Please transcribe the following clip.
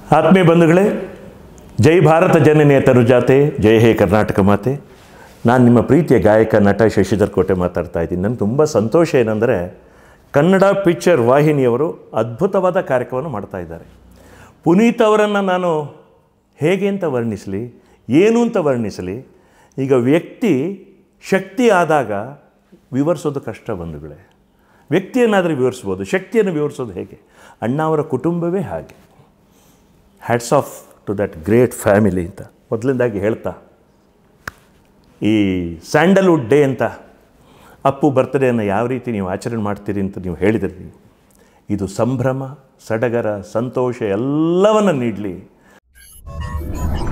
ಆತ್ಮೀಯ ಬಂಧುಗಳೇ ಜೈ ಭಾರತ ಜನನಿಯ ತನುಜಾತೆ ಜೈ ಹೇ ಕರ್ನಾಟಕ ಮಾತೆ ನಾನು ನಿಮ್ಮ ಪ್ರೀತಿಯ ಗಾಯಕ ನಟ ಶಶಿಧರ್ ಕೋಟೆ ಮಾತಾಡ್ತಾ ಇದ್ದೀನಿ ನನಗೆ ತುಂಬ ಸಂತೋಷ ಏನಂದರೆ ಕನ್ನಡ ಪಿಕ್ಚರ್ ವಾಹಿನಿಯವರು ಅದ್ಭುತವಾದ ಕಾರ್ಯಕ್ರಮವನ್ನು ಮಾಡ್ತಾ ಇದ್ದಾರೆ ಪುನೀತ್ ಅವರನ್ನು ನಾನು ಹೇಗೆ ಅಂತ ವರ್ಣಿಸಲಿ ಏನು ಅಂತ ವರ್ಣಿಸಲಿ ಈಗ ವ್ಯಕ್ತಿ ಶಕ್ತಿ ಆದಾಗ ವಿವರಿಸೋದು ಕಷ್ಟ ಬಂಧುಗಳೇ ವ್ಯಕ್ತಿಯನ್ನಾದರೂ ವಿವರಿಸ್ಬೋದು ಶಕ್ತಿಯನ್ನು ವಿವರಿಸೋದು ಹೇಗೆ ಅಣ್ಣ ಅವರ ಕುಟುಂಬವೇ ಹಾಗೆ hats off to that great family ಅಂತ ಮೊದಲಿಂದಾಗಿ ಹೇಳ್ತಾ ಈ ಸ್ಯಾಂಡಲ್ವುಡ್ ಡೇ ಅಂತ ಅಪ್ಪು ಬರ್ತ್ಡೇಯನ್ನು ಯಾವ ರೀತಿ ನೀವು ಆಚರಣೆ ಮಾಡ್ತೀರಿ ಅಂತ ನೀವು ಹೇಳಿದ್ರಿ ಇದು ಸಂಭ್ರಮ ಸಡಗರ ಸಂತೋಷ ಎಲ್ಲವನ್ನು ನೀಡಲಿ